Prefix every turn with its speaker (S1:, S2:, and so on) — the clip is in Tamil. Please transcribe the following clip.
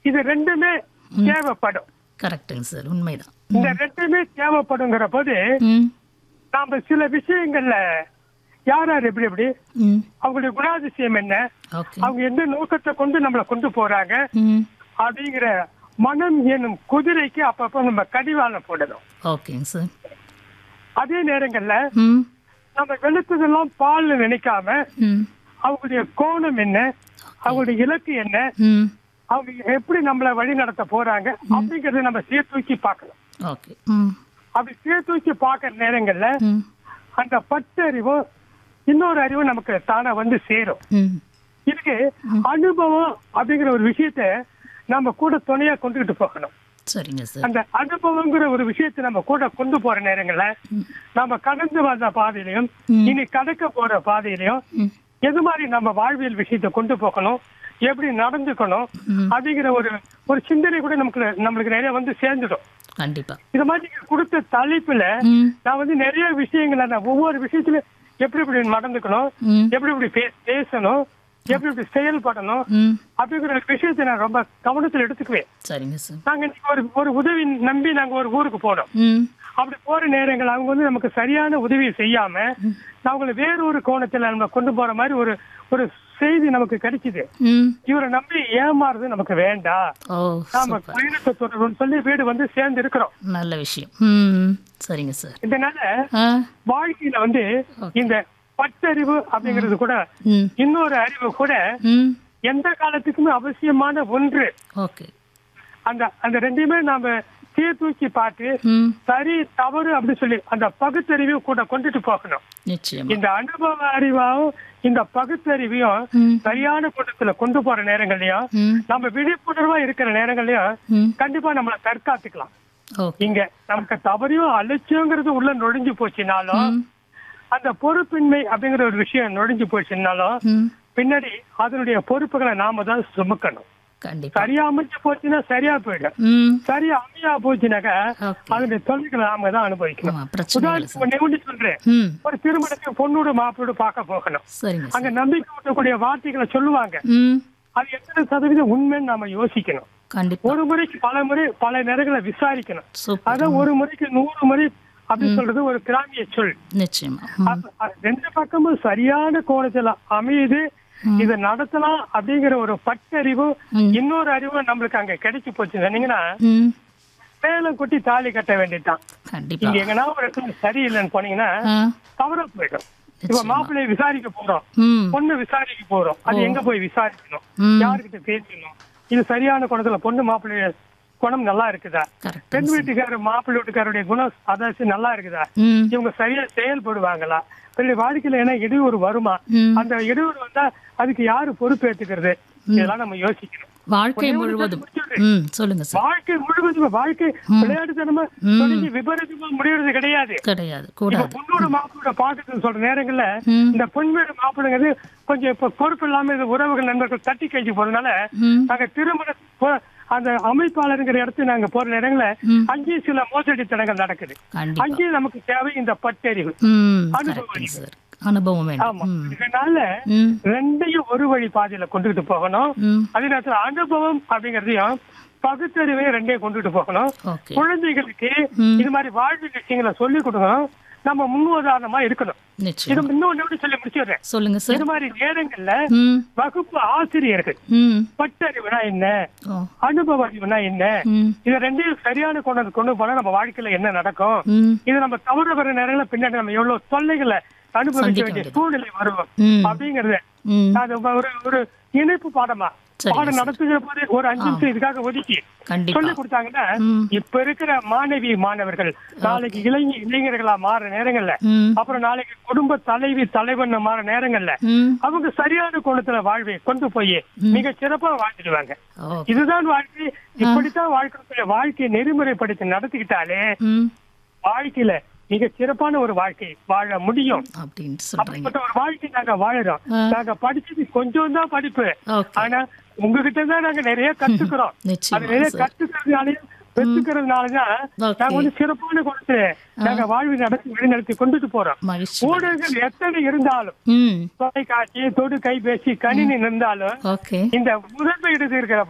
S1: இது ரெண்டுமே தேவைப்படும்
S2: கரெக்டுங்க சார் உண்மைதான்
S1: இந்த ரெண்டுமே தேவைப்படுங்கிற போது
S2: ம்
S1: நாம சில விஷயங்கள்ல யார் யார் எப்படி எப்படி
S2: ம்
S1: அவங்களுடைய குணாதிசயம் என்ன
S2: ஓகே
S1: அவங்க எந்த நோக்கத்தை கொண்டு நம்மளை கொண்டு போறாங்க
S2: ம்
S1: அப்படிங்கிற மனம் எனும் குதிரைக்கு அப்பப்ப நம்ம கடிவாளம் போடணும்
S2: ஓகேங்க சார்
S1: அதே நேரங்கள்ல
S2: ம்
S1: நம்ம வெளுத்ததெல்லாம் பால்னு நினைக்காம
S2: ம்
S1: அவங்களுடைய கோணம் என்ன அவங்களுடைய இலக்கு என்ன
S2: ம்
S1: அவங்க எப்படி நம்மளை வழி நடத்த போறாங்க அப்படிங்கறத நம்ம சீர்தூக்கி பார்க்கணும்
S2: ஓகே ம்
S1: அப்படி சீர்தூக்கி பார்க்கற நேரங்கள்ல
S2: ம்
S1: அந்த பட்டறிவும் இன்னொரு அறிவும் நமக்கு தானா வந்து சேரும்
S2: ம்
S1: இதுக்கு அனுபவம் அப்படிங்கிற ஒரு விஷயத்த நம்ம கூட துணையா கொண்டுகிட்டு போகணும்
S2: சரிங்க சார்
S1: அந்த அனுபவங்கிற ஒரு விஷயத்தை நம்ம கூட கொண்டு போற நேரங்கள்ல நம்ம கடந்து வந்த பாதையிலையும்
S2: ம்.
S1: இனி கடக்க போற பாதையிலையும்
S2: ம்
S1: எது மாதிரி நம்ம வாழ்வியல் விஷயத்தை கொண்டு போகணும் எப்படி நடந்துக்கணும்
S2: ம்.
S1: அப்படிங்கிற ஒரு ஒரு சிந்தனை கூட நமக்கு நம்மளுக்கு நிறைய வந்து சேர்ந்துடும்
S2: கண்டிப்பா
S1: இது மாதிரி நீங்க கொடுத்த தலைப்புல
S2: ம்
S1: நான் வந்து நிறைய விஷயங்களை நான் ஒவ்வொரு விஷயத்திலும் எப்படி இப்படி நடந்துக்கணும்
S2: ம்
S1: எப்படி இப்படி பே- பேசணும் எப்படி இப்படி செயல்படணும்
S2: ம்
S1: அப்படிங்கிற ஒரு விஷயத்தை நான் ரொம்ப கவனத்தில் எடுத்துக்குவேன்
S2: சரிங்க சார்
S1: நாங்க இன்னைக்கு ஒரு ஒரு உதவி நம்பி நாங்க ஒரு ஊருக்கு போனோம்
S2: ம்
S1: அப்படி போற நேரங்கள் அவங்க வந்து நமக்கு சரியான உதவியை செய்யாம அவங்களை வேறொரு கோணத்துல நம்ம கொண்டு போற மாதிரி ஒரு ஒரு செய்தி நமக்கு கிடைக்குது
S2: ம்
S1: இவரை நம்பி ஏமாறுறது நமக்கு வேண்டாம்
S2: ஓ
S1: நாம
S2: சூப்பர்
S1: பயணத்தை தொடரும்னு சொல்லி வீடு வந்து சேர்ந்து இருக்கிறோம்
S2: நல்ல விஷயம் ம் சரிங்க சார்
S1: இதனால
S2: ஆ
S1: வாழ்க்கையில வந்து இந்த பட்டறிவு அப்படிங்கிறது கூட
S2: ம்
S1: இன்னொரு அறிவு கூட
S2: ம்
S1: எந்த காலத்துக்குமே அவசியமான ஒன்று
S2: ஓகே
S1: அந்த அந்த ரெண்டையுமே நாம சீர்தூக்கி பார்த்து
S2: ம்
S1: சரி தவறு அப்படின்னு சொல்லி அந்த பகுத்தறிவையும் கூட கொண்டுட்டு போகணும்
S2: நிச்சயமா
S1: இந்த அனுபவ அறிவாவும் இந்த பகுத்தறிவையும்
S2: ம்
S1: சரியான கூட்டத்துல கொண்டு போற நேரங்கள்லயும்
S2: ம்
S1: நம்ம விழிப்புணர்வா இருக்கிற நேரங்கள்லயும்
S2: ம்
S1: கண்டிப்பா நம்மள தற்காத்துக்கலாம்
S2: ஓகே
S1: இங்க நமக்கு தவறையும் அலட்சியங்கிறது உள்ள நுழைஞ்சு போச்சுனாலும்
S2: ம்
S1: அந்த பொறுப்பின்மை அப்படிங்கிற ஒரு விஷயம் நுழைஞ்சு போச்சுனாலும்
S2: ம்
S1: பின்னாடி அதனுடைய பொறுப்புகளை நாம தான் சுமக்கணும்
S2: கண்டிப்பா
S1: சரியா அமைஞ்சு போச்சுன்னா சரியா போயிடும்
S2: ம்
S1: சரியா அமையா போச்சுனாக்கா
S2: ஓகே
S1: அதனுடைய தொல்லைகளை நாம தான் அனுபவிக்கணும்
S2: ஆமா பிரச்சனை இல்லை சார்
S1: உதாரணத்துக்கு ஒண்ணே ஒண்ணு சொல்றேன்
S2: ம்
S1: ஒரு திருமணத்துக்கு பொண்ணோட மாப்பிளோட பார்க்க போகணும்
S2: சரிங்க சார்
S1: அங்க நம்பிக்கை ஊட்டக்கூடிய வார்த்தைகளை சொல்லுவாங்க
S2: ம்
S1: அது எத்தனை சதவீதம் உண்மைன்னு நாம யோசிக்கணும்
S2: கண்டிப்பா
S1: ஒரு முறைக்கு பல முறை பல நேரங்களை விசாரிக்கணும்
S2: சூப்பர்
S1: அதான் ஒரு முறைக்கு நூறு முறை அப்படின்னு சொல்றது ஒரு கிராமிய சொல்
S2: நிச்சயமா ம்
S1: அப்ப அது ரெண்டு பக்கமும் சரியான கோணத்துல அமையுது இதை நடத்தலாம் அப்படிங்கிற ஒரு பட்டறிவு
S2: ம்.
S1: இன்னொரு அறிவும் நம்மளுக்கு அங்க கிடைச்சு போச்சு சொன்னீங்கன்னா
S2: ம்
S1: மேலம் கொட்டி தாலி கட்ட வேண்டியதுதான்
S2: கண்டிப்பா
S1: இங்க எங்கன்னா ஒரு இடத்துல சரியில்லைன்னு போனீங்கன்னா
S2: ஆ
S1: தவறா போயிடும் இப்ப மாப்பிள்ளைய விசாரிக்க போறோம்
S2: ம்
S1: பொண்ணு விசாரிக்க போறோம் அது எங்க போய் விசாரிக்கணும்
S2: ம்
S1: யாருக்கிட்ட பேசணும் இது சரியான குணத்துல பொண்ணு மாப்பிள்ளைய குணம் நல்லா இருக்குதா
S2: கரெக்ட்
S1: பெண் வீட்டுக்காரர் மாப்பிள்ளை வீட்டுக்காரருடைய குணம் அதாச்சும் நல்லா இருக்குதா
S2: ம்
S1: இவங்க சரியா செயல்படுவாங்களா பெரிய வாழ்க்கையில என்ன இடையூறு வருமா
S2: ம்
S1: அந்த இடையூறு வந்தா அதுக்கு யாரு பொறுப்பேற்றுக்கிறது இதெல்லாம் நம்ம யோசிக்கணும்
S2: வாழ்க்கை முழுவதும் ம் சொல்லுங்க சார்
S1: வாழ்க்கை முழுவதும் வாழ்க்கை விளையாட்டுத்தனமா தொடங்கி விபரீதமா முடியறது கிடையாது
S2: கிடையாது
S1: இப்ப
S2: கூடாது
S1: பொண்ணோட மாப்பிள்ளோட பாக்கத்துன்னு சொல்ற நேரங்கள்ல
S2: ம்
S1: இந்த பெண் வீடு மாப்பிள்ளைங்கிறது கொஞ்சம் இப்ப பொறுப்பு இல்லாம இது உறவுகள் நண்பர்கள் தட்டி கழிச்சு போறதுனால
S2: ம்
S1: நாங்க திருமண போ- அந்த அமைப்பாளருங்கிற இடத்துக்கு நாங்க போற நேரங்கள்ல
S2: ம்.
S1: அங்கேயும் சில மோசடித்தனங்கள் நடக்குது
S2: கண்டிப்பா
S1: அங்கேயும் நமக்கு தேவை இந்த பட்டறிவு
S2: ம்
S1: அனுபவம்
S2: கரெக்டுங்க சார் அனுபவம்
S1: ஆமா
S2: வேண்டும் ம்
S1: இதனால
S2: ம்
S1: ரெண்டையும் ஒரு வழி பாதையில கொண்டுகிட்டு போகணும்
S2: ம்
S1: அதே நேரத்துல அனுபவம் அப்படிங்கறதையும் பகுத்தறிவையும் ரெண்டையும் கொண்டுட்டு போகணும்
S2: ஓகே
S1: குழந்தைகளுக்கு
S2: ம்.
S1: இது மாதிரி வாழ்வு விஷயங்களை சொல்லி கொடுக்கணும் நம்ம முன்னுதாரணமா இருக்கணும் இது
S2: நிச்சயம்
S1: இன்னொன்னு சொல்லி முடிச்சிடுறேன்
S2: சொல்லுங்க
S1: இது
S2: சார்
S1: மாதிரி நேரங்கள்ல
S2: ம்
S1: வகுப்பு ஆசிரியர்கள்
S2: ம்
S1: பட்டறிவுனா என்ன
S2: ஓ
S1: அனுபவ அறிவுனா என்ன
S2: ம்
S1: இது ரெண்டையும் சரியான கொண்டு கொண்டு போனா நம்ம வாழ்க்கையில என்ன நடக்கும்
S2: ம்
S1: இது நம்ம தவறு வர நேரங்கள பின்னாடி நம்ம எவ்வளவு தொல்லைகளை அனுபவிக்க
S2: சந்திக்க
S1: வேண்டிய
S2: வேண்டியது.
S1: சூழ்நிலை வரும்
S2: ம்
S1: அப்படிங்கறது
S2: ம்
S1: அது ஒரு ஒரு இணைப்பு பாடமா
S2: சரிங்க
S1: பாடம்
S2: சார்.
S1: நடத்துகிற போது ஒரு அஞ்சு நிமிஷம் இதுக்காக ஒதுக்கி
S2: கண்டிப்பா
S1: சொல்லி கொடுத்தாங்கன்னா
S2: ம்
S1: இப்ப இருக்கிற மாணவி மாணவர்கள் நாளைக்கு இளைஞ இளைஞர்களா மாற நேரங்கள்ல
S2: ம்
S1: அப்புறம் நாளைக்கு குடும்ப தலைவி தலைவன் மாற நேரங்கள்ல
S2: ம்
S1: அவங்க சரியான கோணத்துல வாழ்வை கொண்டு போய் மிக சிறப்பா வாழ்ந்துடுவாங்க
S2: ஓ
S1: இதுதான் வாழ்க்கை இப்படித்தான் வாழ்க்கை வாழ்க்கையை நெறிமுறைப்படுத்தி நடத்திக்கிட்டாலே
S2: ம்
S1: வாழ்க்கையில மிக சிறப்பான ஒரு வாழ்க்கை வாழ முடியும்
S2: அப்படின்னு சொல்றீங்க
S1: அப்படிப்பட்ட ஒரு வாழ்க்கை நாங்க வாழறோம்
S2: ஆ.
S1: நாங்க படிச்சது கொஞ்சம் தான் படிப்பு
S2: ஓகே
S1: ஆனா உங்ககிட்ட தான் நாங்க நிறைய கத்துக்கிறோம் அது
S2: நிச்சயமா
S1: நிறைய
S2: சார்
S1: கத்துக்கிறதுனாலயும் பெற்றுக்கிறதுனாலதான்
S2: ஓகே.
S1: நாங்க வந்து சிறப்பான குணத்துல நாங்க வாழ்வை நடத்தி வழிநடத்தி கொண்டுட்டு போறோம்
S2: மகிழ்ச்சி
S1: ஊடகங்கள் எத்தனை இருந்தாலும்
S2: ம்
S1: தொலைக்காட்சி தொடு கைபேசி கணினி இருந்தாலும்
S2: ஓகே
S1: இந்த முதன்மை இடத்தில் இருக்கிற